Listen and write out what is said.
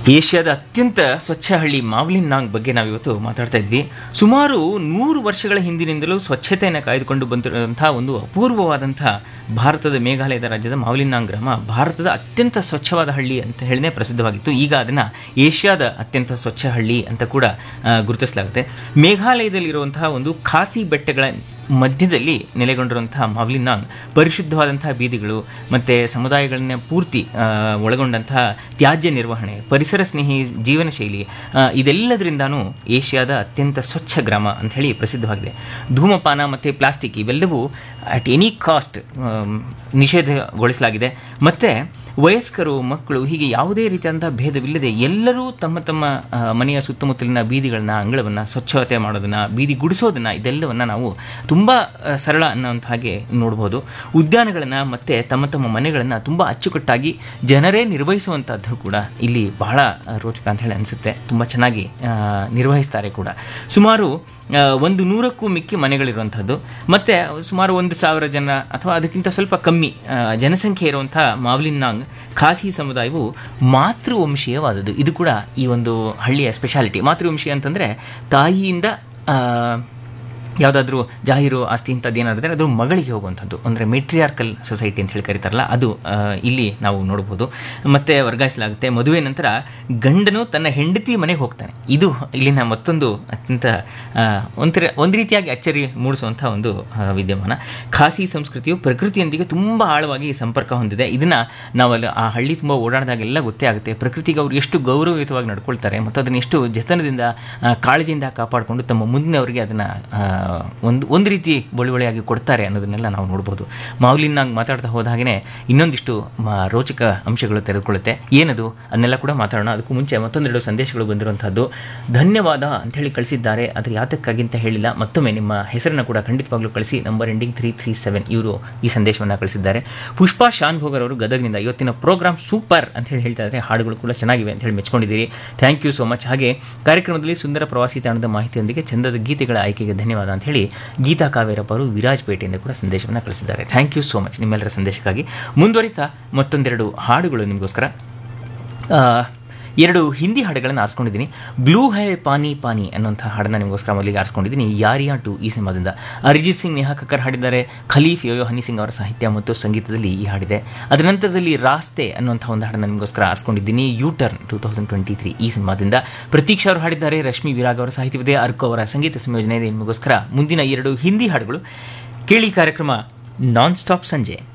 ಏಷ್ಯಾದ ಅತ್ಯಂತ ಸ್ವಚ್ಛ ಹಳ್ಳಿ ಮಾವ್ಲಿನ್ ನಾಂಗ್ ಬಗ್ಗೆ ನಾವಿವತ್ತು ಮಾತಾಡ್ತಾ ಇದ್ವಿ ಸುಮಾರು ನೂರು ವರ್ಷಗಳ ಹಿಂದಿನಿಂದಲೂ ಸ್ವಚ್ಛತೆಯನ್ನು ಕಾಯ್ದುಕೊಂಡು ಬಂದಿರುವಂತಹ ಒಂದು ಅಪೂರ್ವವಾದಂಥ ಭಾರತದ ಮೇಘಾಲಯದ ರಾಜ್ಯದ ಮಾವ್ಲಿನ್ ನಾಂಗ್ ಗ್ರಾಮ ಭಾರತದ ಅತ್ಯಂತ ಸ್ವಚ್ಛವಾದ ಹಳ್ಳಿ ಅಂತ ಹೇಳಿನೇ ಪ್ರಸಿದ್ಧವಾಗಿತ್ತು ಈಗ ಅದನ್ನು ಏಷ್ಯಾದ ಅತ್ಯಂತ ಸ್ವಚ್ಛ ಹಳ್ಳಿ ಅಂತ ಕೂಡ ಆ, ಗುರುತಿಸಲಾಗುತ್ತೆ ಮೇಘಾಲಯದಲ್ಲಿರುವಂತಹ ಒಂದು ಖಾಸಿ ಬೆಟ್ಟಗಳ ಮಧ್ಯದಲ್ಲಿ ನೆಲೆಗೊಂಡಿರುವಂತಹ ಮಾವ್ಲಿನಾಂಗ್ ಪರಿಶುದ್ಧವಾದಂತಹ ಬೀದಿಗಳು ಮತ್ತು ಸಮುದಾಯಗಳನ್ನ ಪೂರ್ತಿ ಆ, ಒಳಗೊಂಡಂತಹ ತ್ಯಾಜ್ಯ ನಿರ್ವಹಣೆ ಪರಿಸರ ಸ್ನೇಹಿ ಜೀವನ ಶೈಲಿ ಆ, ಇದೆಲ್ಲದರಿಂದಾನು ಏಷ್ಯಾದ ಅತ್ಯಂತ ಸ್ವಚ್ಛ ಗ್ರಾಮ ಅಂತ ಹೇಳಿ ಪ್ರಸಿದ್ಧವಾಗಿದೆ ಧೂಮಪಾನ ಮತ್ತು ಪ್ಲಾಸ್ಟಿಕ್ ಇವೆಲ್ಲವೂ ಅಟ್ ಎನಿ ಕಾಸ್ಟ್ ನಿಷೇಧಗೊಳಿಸಲಾಗಿದೆ ಮತ್ತು ವಯಸ್ಕರು ಮಕ್ಕಳು ಹೀಗೆ ಯಾವುದೇ ರೀತಿಯಾದಂಥ ಭೇದವಿಲ್ಲದೆ ಎಲ್ಲರೂ ತಮ್ಮ ತಮ್ಮ ಆ, ಮನೆಯ ಸುತ್ತಮುತ್ತಲಿನ ಬೀದಿಗಳನ್ನ ಅಂಗಳವನ್ನು ಸ್ವಚ್ಛತೆ ಮಾಡೋದನ್ನು ಬೀದಿ ಗುಡಿಸೋದನ್ನು ಇದೆಲ್ಲವನ್ನು ನಾವು ತುಂಬ ಆ, ಸರಳ ಅನ್ನೋಂಥ ಹಾಗೆ ನೋಡ್ಬೋದು ಉದ್ಯಾನಗಳನ್ನು ಮತ್ತು ತಮ್ಮ ತಮ್ಮ ಮನೆಗಳನ್ನು ತುಂಬ ಅಚ್ಚುಕಟ್ಟಾಗಿ ಜನರೇ ನಿರ್ವಹಿಸುವಂಥದ್ದು ಕೂಡ ಇಲ್ಲಿ ಬಹಳ ಆ, ರೋಚಕ ಅಂತ ಹೇಳಿ ಅನಿಸುತ್ತೆ ತುಂಬ ಚೆನ್ನಾಗಿ ಆ, ನಿರ್ವಹಿಸ್ತಾರೆ ಕೂಡ ಸುಮಾರು ಆ, ಒಂದು ನೂರಕ್ಕೂ ಮಿಕ್ಕಿ ಮನೆಗಳಿರುವಂಥದ್ದು ಮತ್ತು ಸುಮಾರು ಒಂದು ಸಾವಿರ ಜನ ಅಥವಾ ಅದಕ್ಕಿಂತ ಸ್ವಲ್ಪ ಕಮ್ಮಿ ಆ, ಜನಸಂಖ್ಯೆ ಇರುವಂಥ ಮಾವ್ಲಿನ್ನಾಂಗ್ ಖಾಸಿ ಸಮುದಾಯವು ಮಾತೃವಂಶೀಯವಾದದ್ದು ಇದು ಕೂಡ ಈ ಒಂದು ಹಳ್ಳಿಯ ಸ್ಪೆಷಾಲಿಟಿ ಮಾತೃವಂಶೀಯ ಅಂತಂದರೆ ತಾಯಿಯಿಂದ ಆ, ಯಾವುದಾದ್ರೂ ಜಾಹೀರು ಆಸ್ತಿ ಇಂಥದ್ದು ಏನಾದರೆ ಅದು ಮಗಳಿಗೆ ಹೋಗುವಂಥದ್ದು ಅಂದರೆ ಮೆಟ್ರಿಯಾರ್ಕಲ್ ಸೊಸೈಟಿ ಅಂತ ಹೇಳಿ ಕರೀತಾರಲ್ಲ ಅದು ಆ, ಇಲ್ಲಿ ನಾವು ನೋಡ್ಬೋದು ಮತ್ತು ವರ್ಗಾಯಿಸಲಾಗುತ್ತೆ ಮದುವೆ ನಂತರ ಗಂಡನು ತನ್ನ ಹೆಂಡತಿ ಮನೆಗೆ ಹೋಗ್ತಾನೆ ಇದು ಇಲ್ಲಿನ ಮತ್ತೊಂದು ಅತ್ಯಂತ ಆ, ಒಂಥರ ಒಂದು ರೀತಿಯಾಗಿ ಅಚ್ಚರಿ ಮೂಡಿಸುವಂಥ ಒಂದು ಆ, ವಿದ್ಯಮಾನ ಖಾಸಿ ಸಂಸ್ಕೃತಿಯು ಪ್ರಕೃತಿಯೊಂದಿಗೆ ತುಂಬ ಆಳವಾಗಿ ಸಂಪರ್ಕ ಹೊಂದಿದೆ ಇದನ್ನು ನಾವಲ್ಲಿ ಆ ಹಳ್ಳಿ ತುಂಬ ಓಡಾಡಿದಾಗೆಲ್ಲ ಗೊತ್ತೇ ಆಗುತ್ತೆ ಪ್ರಕೃತಿಗೆ ಅವರು ಎಷ್ಟು ಗೌರವಯುತವಾಗಿ ನಡ್ಕೊಳ್ತಾರೆ ಮತ್ತು ಅದನ್ನು ಎಷ್ಟು ಜತನದಿಂದ ಆ, ಕಾಳಜಿಯಿಂದ ಕಾಪಾಡಿಕೊಂಡು ತಮ್ಮ ಮುಂದಿನವರಿಗೆ ಅದನ್ನು ಒಂದು ಒಂದು ರೀತಿ ಬಳುವಳಿಯಾಗಿ ಕೊಡ್ತಾರೆ ಅನ್ನೋದನ್ನೆಲ್ಲ ನಾವು ನೋಡ್ಬೋದು ಮಾವ್ಲಿನ್ನಾಗಿ ಮಾತಾಡ್ತಾ ಹೋದ ಹಾಗೆಯೇ ಇನ್ನೊಂದಿಷ್ಟು ಮ- ರೋಚಕ ಅಂಶಗಳು ತೆರೆದುಕೊಳ್ಳುತ್ತೆ ಏನದು ಅದನ್ನೆಲ್ಲ ಕೂಡ ಮಾತಾಡೋಣ ಅದಕ್ಕೂ ಮುಂಚೆ ಮತ್ತೊಂದೆರಡು ಸಂದೇಶಗಳು ಬಂದಿರುವಂಥದ್ದು ಧನ್ಯವಾದ ಅಂತ ಹೇಳಿ ಕಳಿಸಿದ್ದಾರೆ ಆದರೆ ಯಾತಕ್ಕಾಗಿ ಅಂತ ಹೇಳಿಲ್ಲ ಮತ್ತೊಮ್ಮೆ ನಿಮ್ಮ ಹೆಸರನ್ನು ಕೂಡ ಖಂಡಿತವಾಗ್ಲೂ ಕಳಿಸಿ number ending three three seven ಇವರು ಈ ಸಂದೇಶವನ್ನು ಕಳಿಸಿದ್ದಾರೆ ಪುಷ್ಪಾ ಶಾನ್ ಭೋಗರ್ ಅವರು ಗದಗ್ನಿಂದ ಇವತ್ತಿನ ಪ್ರೋಗ್ರಾಮ್ ಸೂಪರ್ ಅಂತ ಹೇಳಿ ಹೇಳ್ತಾ ಇದ್ದಾರೆ ಹಾಡುಗಳು ಕೂಡ ಚೆನ್ನಾಗಿವೆ ಅಂತ ಹೇಳಿ ಮೆಚ್ಕೊಂಡಿದ್ದೀರಿ ಥ್ಯಾಂಕ್ ಯು ಸೋ ಮಚ್ ಹಾಗೆ ಕಾರ್ಯಕ್ರಮದಲ್ಲಿ ಸುಂದರ ಪ್ರವಾಸಿ ತಾಣದ ಮಾಹಿತಿಯೊಂದಿಗೆ ಚಂದದ ಗೀತೆಗಳ ಆಯ್ಕೆಗೆ ಧನ್ಯವಾದ ಅಂತ ಹೇಳಿ ಗೀತಾ ಕಾವೇರಪ್ಪ ಅವರು ವಿರಾಜಪೇಟೆಯಿಂದ ಕೂಡ ಸಂದೇಶವನ್ನು ಕಳಿಸಿದ್ದಾರೆ ಥ್ಯಾಂಕ್ ಯು ಸೋ ಮಚ್ ನಿಮ್ಮೆಲ್ಲರ ಸಂದೇಶಕ್ಕಾಗಿ ಮುಂದುವರಿತಾ ಮತ್ತೊಂದೆರಡು ಹಾಡುಗಳು ನಿಮಗೋಸ್ಕರ ಆ, ಎರಡು ಹಿಂದಿ ಹಾಡುಗಳನ್ನು ಆರಿಸ್ಕೊಂಡಿದ್ದೀನಿ ಬ್ಲೂ ಹೈ ಪಾನಿ ಪಾನಿ ಅನ್ನೋಂಥ ಹಾಡನ್ನು ನಿಮಗೋಸ್ಕರ ಮೊದಲಿಗೆ ಆರಿಸ್ಕೊಂಡಿದ್ದೀನಿ ಯಾರಿಯಾ ಟು ಈ ಸಿನಿಮಾದಿಂದ ಅರಿಜಿತ್ ಸಿಂಗ್ ನೇಹಾ ಕಕ್ಕರ್ ಹಾಡಿದ್ದಾರೆ ಖಲೀಫ್ ಯೋಯೋ ಹನಿ ಸಿಂಗ್ ಅವರ ಸಾಹಿತ್ಯ ಮತ್ತು ಸಂಗೀತದಲ್ಲಿ ಈ ಹಾಡಿದೆ ಅದರ ನಂತರದಲ್ಲಿ ರಾಸ್ತೆ ಅನ್ನುವಂಥ ಒಂದು ಹಾಡನ್ನು ನಿಮಗೋಸ್ಕರ ಆರಿಸ್ಕೊಂಡಿದ್ದೀನಿ U turn two thousand twenty three ಈ ಸಿನಿಮಾದಿಂದ ಪ್ರತೀಕ್ಷಾ ಅವರು ಹಾಡಿದ್ದಾರೆ ರಶ್ಮಿ ವಿರಾಗ್ ಅವರ ಸಾಹಿತ್ಯವಿದೆ ಅರ್ಕೋ ಅವರ ಸಂಗೀತ ಸಂಯೋಜನೆ ಇದೆ ನಿಮಗೋಸ್ಕರ ಮುಂದಿನ ಎರಡು ಹಿಂದಿ ಹಾಡುಗಳು ಕೇಳಿ ಕಾರ್ಯಕ್ರಮ ನಾನ್ ಸ್ಟಾಪ್ ಸಂಜೆ